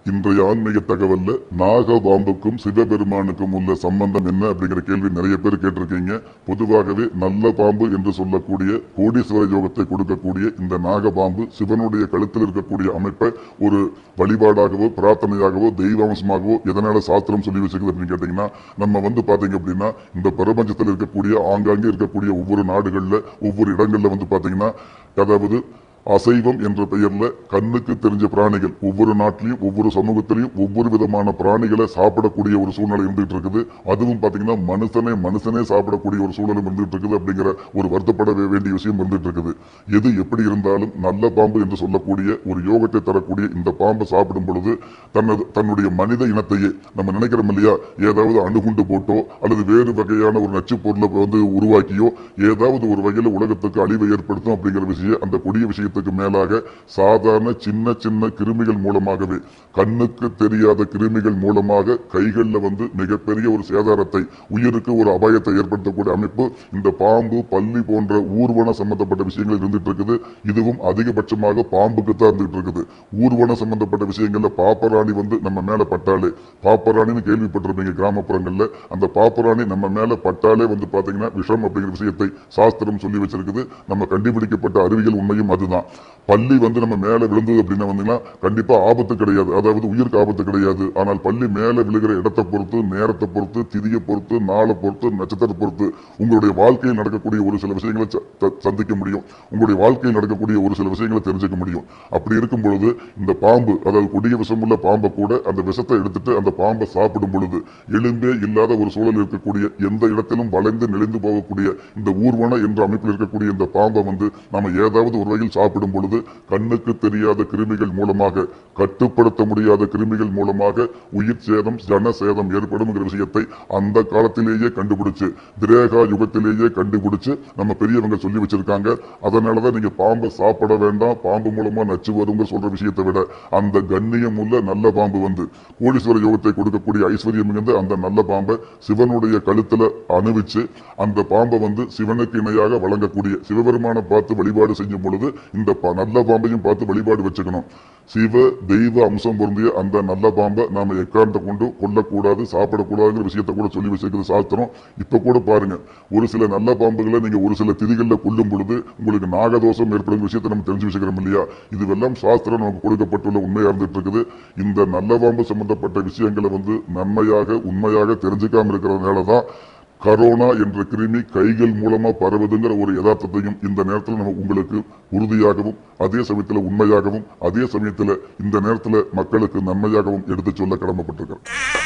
இன்றைய ஆன்மீக தகவல்ல நாக பாம்புக்கும் சிவபெருமானுக்கும் உள்ள சம்பந்தம் என்ன அப்படிங்கிற கேள்வி நிறைய பேர் கேட்டிருக்கீங்க பொதுவாகவே நல்ல பாம்பு என்று சொல்லக்கூடிய கோடீஸ்வர யோகத்தை கொடுக்கக்கூடிய இந்த நாக பாம்பு சிவனுடைய கழுத்தில் இருக்கக்கூடிய அமைப்பை ஒரு வழிபாடாகவோ பிரார்த்தனையாகவோ தெய்வாம்சமாகவோ எதனால சாஸ்திரம் சொல்லி வச்சிருக்குது அப்படின்னு கேட்டீங்கன்னா நம்ம வந்து பாத்தீங்க அப்படின்னா இந்த பிரபஞ்சத்தில் இருக்கக்கூடிய ஆங்காங்கே இருக்கக்கூடிய ஒவ்வொரு நாடுகள்ல ஒவ்வொரு இடங்கள்ல வந்து பாத்தீங்கன்னா அதாவது அசைவம் என்ற பெயர்ல கண்ணுக்கு தெரிஞ்ச பிராணிகள் ஒவ்வொரு நாட்டிலையும் ஒவ்வொரு சமூகத்திலையும் ஒவ்வொரு விதமான பிராணிகளை சாப்பிடக்கூடிய ஒரு சூழ்நிலை இருந்துட்டு இருக்குது அதுவும் பாத்தீங்கன்னா மனுஷனே மனுஷனே சாப்பிடக்கூடிய ஒரு சூழலும் இருந்துட்டு இருக்குது அப்படிங்கிற ஒரு வருத்தப்பட வே- வேண்டிய விஷயம் இருந்துட்டு இருக்குது எது எப்படி இருந்தாலும் நல்ல பாம்பு என்று சொல்லக்கூடிய ஒரு யோகத்தை தரக்கூடிய இந்த பாம்பை சாப்பிடும் பொழுது தனது தன்னுடைய மனித இனத்தையே நம்ம நினைக்கிறோம் இல்லையா ஏதாவது அணுகுண்டு போட்டோ அல்லது வேறு வகையான ஒரு நச்சு பொருளை வந்து உருவாக்கியோ ஏதாவது ஒரு வகையில் உலகத்துக்கு அழிவை ஏற்படுத்தும் அப்படிங்கிற விஷயம் அந்த கொடிய விஷயத்துக்கு மேலாக சாதாரண சின்ன சின்ன கிருமிகள் மூலமாகவே கண்ணுக்கு தெரியாத கிருமிகள் மூலமாக கைகளில் வந்து மிகப்பெரிய ஒரு சேதாரத்தை உயிருக்கு ஒரு அபாயத்தை ஏற்படுத்தக்கூடிய அமைப்பு இந்த பாம்பு பல்லி போன்ற ஊர்வன சம்பந்தப்பட்ட விஷயங்கள் இருந்துட்டு இருக்குது இதுவும் அதிகபட்சமாக பாம்புக்கு தான் இருந்துட்டு இருக்குது ஊர்வன சம்பந்தப்பட்ட விஷயங்கள்ல பாப்பராணி வந்து நம்ம மேல பட்டாலே பாப்பராணின்னு கேள்விப்பட்டிருப்பீங்க கிராமப்புறங்கள்ல அந்த பாப்பராணி நம்ம மேல பட்டாலே வந்து பாத்தீங்கன்னா விஷம் அப்படிங்கிற விஷயத்தை சாஸ்திரம் சொல்லி வச்சிருக்குது நம்ம கண்டுபிடிக்கப்பட்ட அறிவியல் உண்மையும் அதுதான் பள்ளி வந்து நம்ம மேல விழுந்தது அப்படின்னா வந்தீங்கன்னா கண்டிப்பா ஆபத்து கிடையாது அதாவது உயிருக்கு ஆபத்து கிடையாது ஆனால் பள்ளி மேல விழுகிற இடத்தை பொறுத்து நேரத்தை பொறுத்து திதியை பொறுத்து நாளை பொறுத்து நட்சத்திரத்தை பொறுத்து உங்களுடைய வாழ்க்கையில் நடக்கக்கூடிய ஒரு சில விஷயங்களை ச- த- சந்திக்க முடியும் உங்களுடைய வாழ்க்கையில் நடக்கக்கூடிய ஒரு சில விஷயங்களை தெரிஞ்சுக்க முடியும் அப்படி இருக்கும் பொழுது இந்த பாம்பு அதாவது கொடிய விஷமுள்ள பாம்பை கூட அந்த விஷத்தை எடுத்துட்டு அந்த பாம்பை சாப்பிடும் பொழுது எலும்பே இல்லாத ஒரு சூழல் இருக்கக்கூடிய எந்த இடத்திலும் வளைந்து நெளிந்து போகக்கூடிய இந்த ஊர்வன என்ற அமைப்பில் இருக்கக்கூடிய இந்த பாம்பை வந்து நாம ஏதாவது ஒரு வகையில் சாப்பிடும் பொழுது கண்ணுக்கு தெரியாத கிருமிகள் மூலமாக கட்டுப்படுத்த முடியாத கிருமிகள் மூலமாக உயிர் சேதம் ஜன சேதம் ஏற்படும்ங்கிற விஷயத்தை அந்த காலத்திலேயே கண்டுபிடிச்சு திரேகா யுகத்திலேயே கண்டுபிடிச்சு நம்ம பெரியவங்க சொல்லி வச்சிருக்காங்க அதனாலதான் நீங்க பாம்பை சாப்பிட வேண்டாம் பாம்பு மூலமா நச்சு வருங்க சொல்ற விஷயத்தை விட அந்த கண்ணியம் உள்ள நல்ல பாம்பு வந்து கோடீஸ்வர யோகத்தை கொடுக்கக்கூடிய ஐஸ்வர்யம் மிகுந்த அந்த நல்ல பாம்பை சிவனுடைய கழுத்துல அணிவிச்சு அந்த பாம்பை வந்து சிவனுக்கு இணையாக வழங்கக்கூடிய சிவபெருமானை பார்த்து வழிபாடு செய்யும் பொழுது இந்த ப- நல்ல பாம்பையும் பார்த்து வழிபாடு வச்சுக்கணும் சிவ தெய்வ அம்சம் பொருந்திய அந்த நல்ல பாம்பை நாம எக்காரணத்தை கொண்டு கொல்லக்கூடாது சாப்பிடக்கூடாதுங்கிற விஷயத்தை கூட சொல்லி வச்சிருக்கிறது சாஸ்திரம் இப்ப கூட பாருங்க ஒரு சில நல்ல பாம்புகளை நீங்க ஒரு சில திதிகள்ல கொல்லும் பொழுது உங்களுக்கு நாகதோஷம் ஏற்படும் விஷயத்தை நம்ம தெரிஞ்சு வச்சுக்கிறோம் இல்லையா இதுவெல்லாம் சாஸ்திரம் நமக்கு கொடுக்கப்பட்டுள்ள உண்மையா இருந்துட்டு இருக்குது இந்த நல்ல பாம்பு சம்பந்தப்பட்ட விஷயங்களை வந்து நன்மையாக உண்மையாக தெரிஞ்சுக்காம இருக்கிறதுனால தான் கரோனா என்ற கிருமி கைகள் மூலமா பரவுதுங்கிற ஒரு யதார்த்தத்தையும் இந்த நேரத்தில் நம்ம உங்களுக்கு உறுதியாகவும் அதே சமயத்துல உண்மையாகவும் அதே சமயத்துல இந்த நேரத்துல மக்களுக்கு நன்மையாகவும் எடுத்துச் சொல்ல கடமைப்பட்டிருக்கிறேன்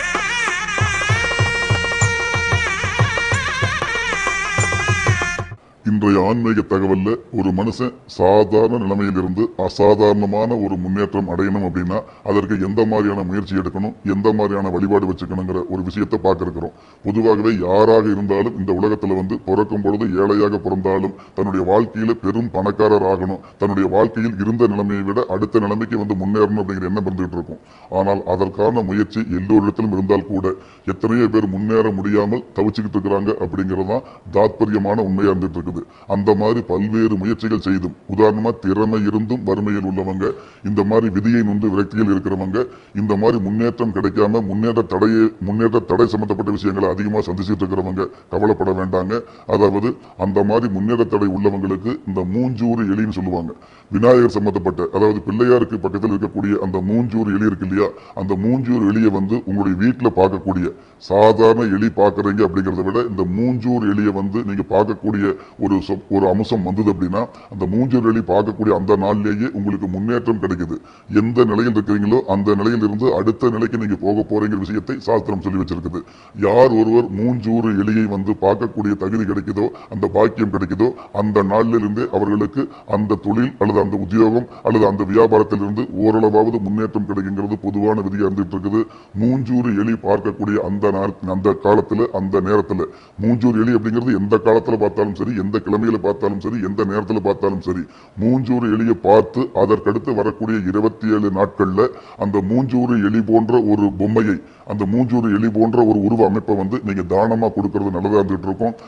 இன்றைய ஆன்மீக தகவல்ல ஒரு மனுஷன் சாதாரண நிலைமையிலிருந்து அசாதாரணமான ஒரு முன்னேற்றம் அடையணும் அப்படின்னா அதற்கு எந்த மாதிரியான முயற்சி எடுக்கணும் எந்த மாதிரியான வழிபாடு வச்சுக்கணுங்கிற ஒரு விஷயத்தை பார்க்க இருக்கிறோம் பொதுவாகவே யாராக இருந்தாலும் இந்த உலகத்துல வந்து பிறக்கும் பொழுது ஏழையாக பிறந்தாலும் தன்னுடைய வாழ்க்கையில பெரும் பணக்காரர் ஆகணும் தன்னுடைய வாழ்க்கையில் இருந்த நிலைமையை விட அடுத்த நிலைமைக்கு வந்து முன்னேறணும் அப்படிங்கிற எண்ணம் இருந்துகிட்டு இருக்கும் ஆனால் அதற்கான முயற்சி எல்லோரிடத்திலும் இருந்தால் கூட எத்தனையோ பேர் முன்னேற முடியாமல் தவிச்சுக்கிட்டு இருக்கிறாங்க அப்படிங்கறதுதான் தாத்பரியமான உண்மையா இருந்துட்டு இருக்குது அந்த மாதிரி பல்வேறு முயற்சிகள் செய்தும் உதாரணமா திறமை இருந்தும் வறுமையில் உள்ளவங்க இந்த மாதிரி விதியை நொந்து விரக்தியில் இருக்கிறவங்க இந்த மாதிரி முன்னேற்றம் கிடைக்காம முன்னேற்ற தடையை முன்னேற்ற தடை சம்பந்தப்பட்ட விஷயங்களை அதிகமா சந்திச்சுட்டு இருக்கிறவங்க கவலைப்பட வேண்டாங்க அதாவது அந்த மாதிரி முன்னேற்ற தடை உள்ளவங்களுக்கு இந்த மூஞ்சூறு எலின்னு சொல்லுவாங்க விநாயகர் சம்பந்தப்பட்ட அதாவது பிள்ளையாருக்கு பக்கத்தில் இருக்கக்கூடிய அந்த மூஞ்சூறு எலி இருக்கு இல்லையா அந்த மூஞ்சூர் எலியை வந்து உங்களுடைய வீட்டில் பார்க்கக்கூடிய சாதாரண எலி பார்க்குறீங்க அப்படிங்கிறத விட இந்த மூஞ்சூர் எலியை வந்து நீங்க பார்க்கக்கூடிய ஒரு சொ- ஒரு அம்சம் வந்தது அப்படின்னா அந்த மூஞ்சூர் எலி பார்க்கக்கூடிய அந்த நாள்லேயே உங்களுக்கு முன்னேற்றம் கிடைக்குது எந்த நிலையில் இருக்கிறீங்களோ அந்த நிலையில் இருந்து அடுத்த நிலைக்கு நீங்க போக போறீங்கிற விஷயத்தை சாஸ்திரம் சொல்லி வச்சிருக்குது யார் ஒருவர் மூஞ்சூறு எலியை வந்து பார்க்கக்கூடிய தகுதி கிடைக்குதோ அந்த பாக்கியம் கிடைக்குதோ அந்த நாளிலிருந்து அவர்களுக்கு அந்த தொழில் அல்லது அந்த உத்தியோகம் அல்லது அந்த வியாபாரத்திலிருந்து ஓரளவாவது முன்னேற்றம் கிடைக்குங்கிறது பொதுவான விதியா இருந்துட்டு இருக்குது மூஞ்சூறு எலி பார்க்கக்கூடிய அந்த நாள் அந்த காலத்துல அந்த நேரத்துல மூஞ்சூர் எலி அப்படிங்கிறது எந்த காலத்துல பார்த்தாலும் சரி எந்த கிழமையில பார்த்தாலும் சரி எந்த நேரத்துல பார்த்தாலும் சரி மூஞ்சூறு எலியை பார்த்து அதற்கடுத்து வரக்கூடிய இருபத்தி ஏழு நாட்கள்ல அந்த மூஞ்சூறு எலி போன்ற ஒரு பொம்மையை அந்த மூஞ்சூறு எலி போன்ற ஒரு உருவ அமைப்பை வந்து நீங்க தானமா கொடுக்கறது நல்லதா இருந்துட்டு இருக்கும்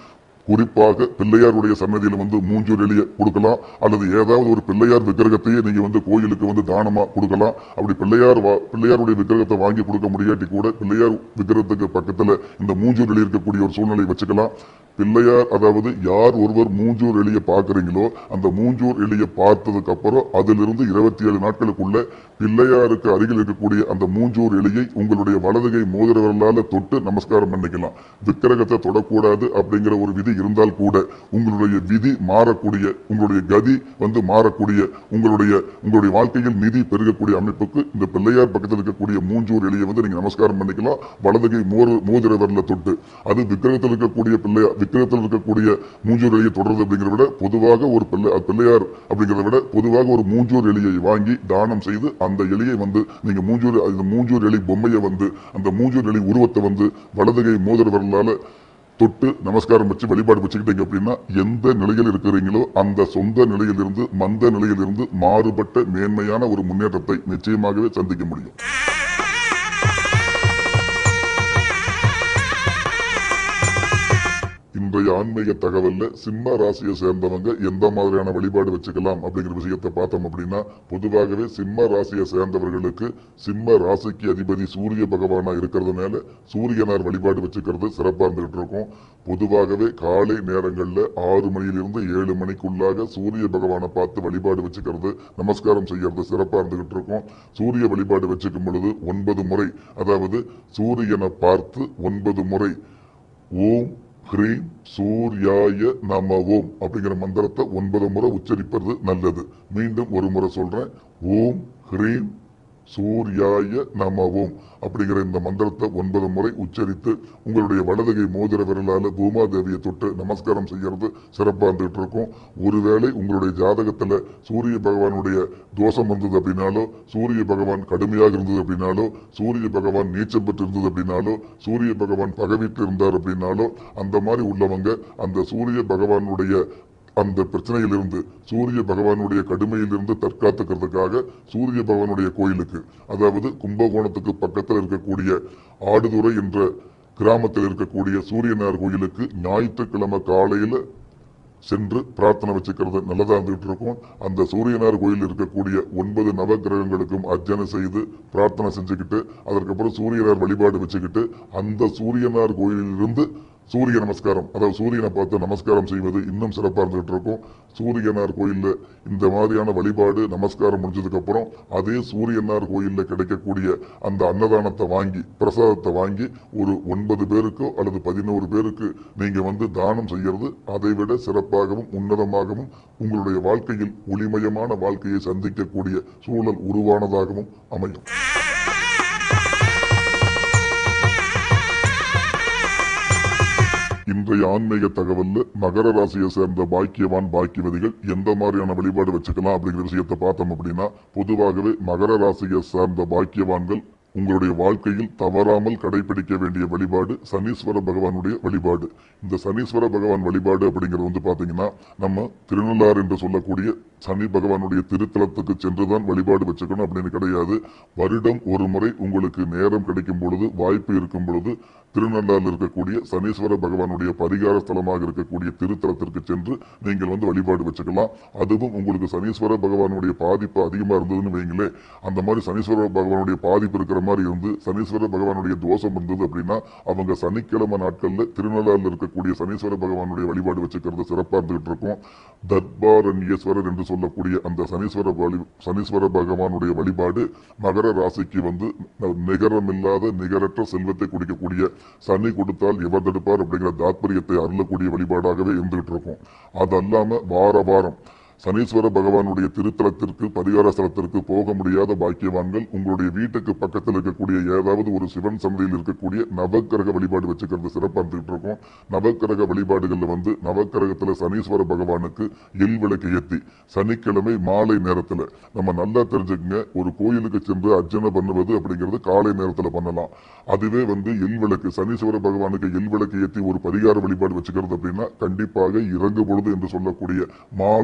குறிப்பாக பிள்ளையாருடைய சன்னதியில வந்து மூஞ்சூர் எலிய கொடுக்கலாம் அல்லது ஏதாவது ஒரு பிள்ளையார் விக்கிரகத்தையே நீங்க வந்து கோயிலுக்கு வந்து தானமா கொடுக்கலாம் அப்படி பிள்ளையார் வா- பிள்ளையாருடைய விக்கிரகத்தை வாங்கி கொடுக்க முடியாட்டி கூட பிள்ளையார் விக்கிரகத்துக்கு பக்கத்துல இந்த மூஞ்சூர் எலி இருக்கக்கூடிய ஒரு சூழ்நிலை வச்சுக்கலாம் பிள்ளையார் அதாவது யார் ஒருவர் மூஞ்சூர் எலியை பார்க்கறீங்களோ அந்த மூஞ்சூர் எலியை பார்த்ததுக்கு அப்புறம் அதிலிருந்து இருபத்தி ஏழு நாட்களுக்குள்ள பிள்ளையாருக்கு அருகில் இருக்கக்கூடிய அந்த மூஞ்சூர் எலியை உங்களுடைய வலதுகை மோதிர விரலால தொட்டு நமஸ்காரம் பண்ணிக்கலாம் விக்கிரகத்தை தொடக்கூடாது அப்படிங்கிற ஒரு விதி இருந்தால் கூட உங்களுடைய விதி மாறக்கூடிய உங்களுடைய கதி வந்து மாறக்கூடிய உங்களுடைய உங்களுடைய வாழ்க்கையில் நிதி பெருகக்கூடிய அமைப்புக்கு இந்த பிள்ளையார் பக்கத்தில் இருக்கக்கூடிய மூஞ்சூர் எலியை வந்து நீங்க நமஸ்காரம் பண்ணிக்கலாம் வலதுகை மோர் மோதிர விரல தொட்டு அது விக்கிரகத்தில் இருக்கக்கூடிய பிள்ளையார் விக்கிரகத்தில் இருக்கக்கூடிய மூஞ்சூர் எலியை தொடர்றது அப்படிங்கிறத விட பொதுவாக ஒரு பிள்ளை பிள்ளையார் அப்படிங்கிறத விட பொதுவாக ஒரு மூஞ்சூர் எலியை வாங்கி தானம் செய்து அந்த எலியை வந்து நீங்க மூஞ்சூர் அந்த மூஞ்சூர் எலி பொம்மையை வந்து அந்த மூஞ்சூர் எலி உருவத்தை வந்து வலதுகை மோதிர விரலால தொட்டு நமஸ்காரம் வச்சு வழிபாடு வச்சுக்கிட்டீங்க அப்படின்னா எந்த நிலையில் இருக்கிறீங்களோ அந்த சொந்த நிலையிலிருந்து மந்த நிலையிலிருந்து மாறுபட்ட மேன்மையான ஒரு முன்னேற்றத்தை நிச்சயமாகவே சந்திக்க முடியும் இன்றைய ஆன்மீக தகவல்ல சிம்ம ராசியை சேர்ந்தவங்க எந்த மாதிரியான வழிபாடு வச்சுக்கலாம் அப்படிங்கிற விஷயத்தை பார்த்தோம் அப்படின்னா பொதுவாகவே சிம்ம ராசியை சேர்ந்தவர்களுக்கு சிம்ம ராசிக்கு அதிபதி சூரிய பகவானா இருக்கிறதுனால சூரியனார் வழிபாடு வச்சுக்கிறது சிறப்பா இருந்துகிட்டு இருக்கும் பொதுவாகவே காலை நேரங்கள்ல ஆறு மணியிலிருந்து ஏழு மணிக்குள்ளாக சூரிய பகவானை பார்த்து வழிபாடு வச்சுக்கிறது நமஸ்காரம் செய்யறது சிறப்பா இருந்துகிட்டு இருக்கும் சூரிய வழிபாடு வச்சுக்கும் பொழுது ஒன்பது முறை அதாவது சூரியனை பார்த்து ஒன்பது முறை ஓம் ஹ்ரீம் சூர்யாய நம ஓம் அப்படிங்கிற மந்திரத்தை ஒன்பது முறை உச்சரிப்பது நல்லது மீண்டும் ஒரு முறை சொல்றேன் ஓம் ஹ்ரீம் சூர்யாய நம ஓம் அப்படிங்கிற இந்த மந்திரத்தை ஒன்பது முறை உச்சரித்து உங்களுடைய வலதுகை மோதிர விரலால பூமாதேவியை தொட்டு நமஸ்காரம் செய்யறது சிறப்பா இருந்துகிட்டு இருக்கும் ஒருவேளை உங்களுடைய ஜாதகத்துல சூரிய பகவானுடைய தோஷம் வந்தது அப்படின்னாலோ சூரிய பகவான் கடுமையாக இருந்தது அப்படின்னாலோ சூரிய பகவான் நீச்சம் பெற்று இருந்தது அப்படின்னாலோ சூரிய பகவான் பகவிட்டு இருந்தார் அப்படின்னாலோ அந்த மாதிரி உள்ளவங்க அந்த சூரிய பகவானுடைய அந்த பிரச்சனையிலிருந்து சூரிய பகவானுடைய கடுமையிலிருந்து தற்காத்துக்கிறதுக்காக சூரிய பகவானுடைய கோயிலுக்கு அதாவது கும்பகோணத்துக்கு பக்கத்தில் இருக்கக்கூடிய ஆடுதுறை என்ற கிராமத்தில் இருக்கக்கூடிய சூரியனார் கோயிலுக்கு ஞாயிற்றுக்கிழமை காலையில சென்று பிரார்த்தனை வச்சுக்கிறது நல்லதா இருந்துகிட்டு இருக்கும் அந்த சூரியனார் கோயில் இருக்கக்கூடிய ஒன்பது நவக்கிரகங்களுக்கும் அர்ச்சனை செய்து பிரார்த்தனை செஞ்சுக்கிட்டு அதற்கப்புறம் சூரியனார் வழிபாடு வச்சுக்கிட்டு அந்த சூரியனார் கோயிலிலிருந்து சூரிய நமஸ்காரம் அதாவது சூரியனை பார்த்து நமஸ்காரம் செய்வது இன்னும் சிறப்பா இருந்துகிட்டு இருக்கும் சூரியனார் கோயில்ல இந்த மாதிரியான வழிபாடு நமஸ்காரம் முடிஞ்சதுக்கு அப்புறம் அதே சூரியனார் கோயில்ல கிடைக்கக்கூடிய அந்த அன்னதானத்தை வாங்கி பிரசாதத்தை வாங்கி ஒரு ஒன்பது பேருக்கோ அல்லது பதினோரு பேருக்கு நீங்க வந்து தானம் செய்யறது அதை விட சிறப்பாகவும் உன்னதமாகவும் உங்களுடைய வாழ்க்கையில் ஒளிமயமான வாழ்க்கையை சந்திக்கக்கூடிய சூழல் உருவானதாகவும் அமையும் இன்றைய ஆன்மீக தகவல்ல மகர ராசியை சேர்ந்த பாக்கியவான் பாக்கியவதிகள் எந்த மாதிரியான வழிபாடு வச்சுக்கலாம் அப்படிங்கிற விஷயத்தை பார்த்தோம் அப்படின்னா பொதுவாகவே மகர ராசியை சேர்ந்த பாக்கியவான்கள் உங்களுடைய வாழ்க்கையில் தவறாமல் கடைபிடிக்க வேண்டிய வழிபாடு சனீஸ்வர பகவானுடைய வழிபாடு இந்த சனீஸ்வர பகவான் வழிபாடு அப்படிங்கிறது வந்து பாத்தீங்கன்னா நம்ம திருநள்ளாறு என்று சொல்லக்கூடிய சனி பகவானுடைய திருத்தலத்துக்கு சென்றுதான் வழிபாடு வச்சுக்கணும் அப்படின்னு கிடையாது வருடம் ஒரு முறை உங்களுக்கு நேரம் கிடைக்கும் பொழுது வாய்ப்பு இருக்கும் பொழுது திருநள்ளாறில் இருக்கக்கூடிய சனீஸ்வர பகவானுடைய பரிகார ஸ்தலமாக இருக்கக்கூடிய திருத்தலத்திற்கு சென்று நீங்கள் வந்து வழிபாடு வச்சுக்கலாம் அதுவும் உங்களுக்கு சனீஸ்வர பகவானுடைய பாதிப்பு அதிகமா இருந்ததுன்னு வைங்களே அந்த மாதிரி சனீஸ்வர பகவானுடைய பாதிப்பு இருக்கிற மாதிரி இருந்து சனீஸ்வர பகவானுடைய தோஷம் இருந்தது அப்படின்னா அவங்க சனிக்கிழமை நாட்கள்ல திருநள்ளாறில் இருக்கக்கூடிய சனீஸ்வர பகவானுடைய வழிபாடு வச்சுக்கிறது சிறப்பா இருந்துகிட்டு இருக்கும் தர்பாரண்யேஸ்வரர் என்று சொல்லக்கூடிய அந்த சனீஸ்வர வழி சனீஸ்வர பகவானுடைய வழிபாடு மகர ராசிக்கு வந்து நிகரமில்லாத நிகரற்ற செல்வத்தை குடிக்கக்கூடிய சனி கொடுத்தால் எவர் தடுப்பார் அப்படிங்கிற தாத்பரியத்தை அருளக்கூடிய வழிபாடாகவே இருந்துகிட்டு இருக்கும் அது அல்லாம வார வாரம் சனீஸ்வர பகவானுடைய திருத்தலத்திற்கு பரிகார ஸ்தலத்திற்கு போக முடியாத பாக்கியவான்கள் உங்களுடைய வீட்டுக்கு பக்கத்தில் இருக்கக்கூடிய ஏதாவது ஒரு சிவன் சந்தையில் இருக்கக்கூடிய நவக்கிரக வழிபாடு வச்சுக்கிறது சிறப்பாக இருந்துகிட்டு இருக்கும் நவக்கிரக வழிபாடுகள்ல வந்து நவக்கிரகத்துல சனீஸ்வர பகவானுக்கு எல் விளக்கு ஏத்தி சனிக்கிழமை மாலை நேரத்துல நம்ம நல்லா தெரிஞ்சுக்கங்க ஒரு கோயிலுக்கு சென்று அர்ச்சனை பண்ணுவது அப்படிங்கிறது காலை நேரத்துல பண்ணலாம் அதுவே வந்து எல் விளக்கு சனீஸ்வர பகவானுக்கு எல் விளக்கு ஏத்தி ஒரு பரிகார வழிபாடு வச்சுக்கிறது அப்படின்னா கண்டிப்பாக இறங்கு பொழுது என்று சொல்லக்கூடிய மாலை நேரத்துல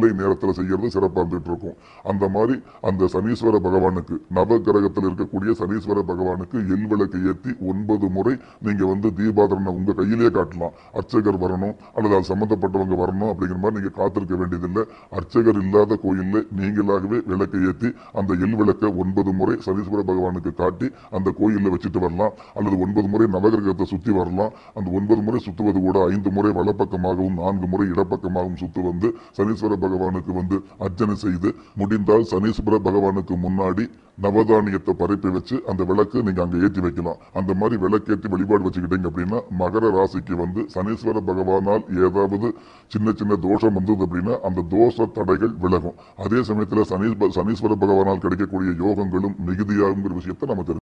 கிரகத்துல செய்யறது சிறப்பா இருந்துட்டு இருக்கும் அந்த மாதிரி அந்த சனீஸ்வர பகவானுக்கு நவ கிரகத்தில் இருக்கக்கூடிய சனீஸ்வர பகவானுக்கு எல் விளக்கு ஏற்றி ஒன்பது முறை நீங்க வந்து தீபாதரனை உங்க கையிலேயே காட்டலாம் அர்ச்சகர் வரணும் அல்லது அது சம்பந்தப்பட்டவங்க வரணும் அப்படிங்கிற மாதிரி நீங்க காத்திருக்க வேண்டியதில்லை அர்ச்சகர் இல்லாத கோயில்ல நீங்களாகவே விளக்கை ஏற்றி அந்த எல் விளக்கை ஒன்பது முறை சனீஸ்வர பகவானுக்கு காட்டி அந்த கோயில்ல வச்சுட்டு வரலாம் அல்லது ஒன்பது முறை நவகிரகத்தை சுத்தி வரலாம் அந்த ஒன்பது முறை சுத்துவது கூட ஐந்து முறை வலப்பக்கமாகவும் நான்கு முறை இடப்பக்கமாகவும் சுத்து வந்து சனீஸ்வர பகவானுக்கு வந்து அர்ச்சனை செய்து முடிந்தால் சனீஸ்வர பகவானுக்கு முன்னாடி நவதானியத்தை பரப்பி வச்சு அந்த விளக்கு நீங்க அங்க ஏற்றி வைக்கலாம் அந்த மாதிரி விளக்கேற்றி வழிபாடு வச்சுக்கிட்டீங்க அப்படின்னா மகர ராசிக்கு வந்து சனீஸ்வர பகவானால் ஏதாவது சின்ன சின்ன தோஷம் வந்தது அப்படின்னா அந்த தோஷ தடைகள் விலகும் அதே சமயத்துல சனீஸ்வர சனீஸ்வர பகவானால் கிடைக்கக்கூடிய யோகங்களும் மிகுதியாகுங்கிற விஷயத்தை நம்ம தெரிஞ்சுக்கணும்.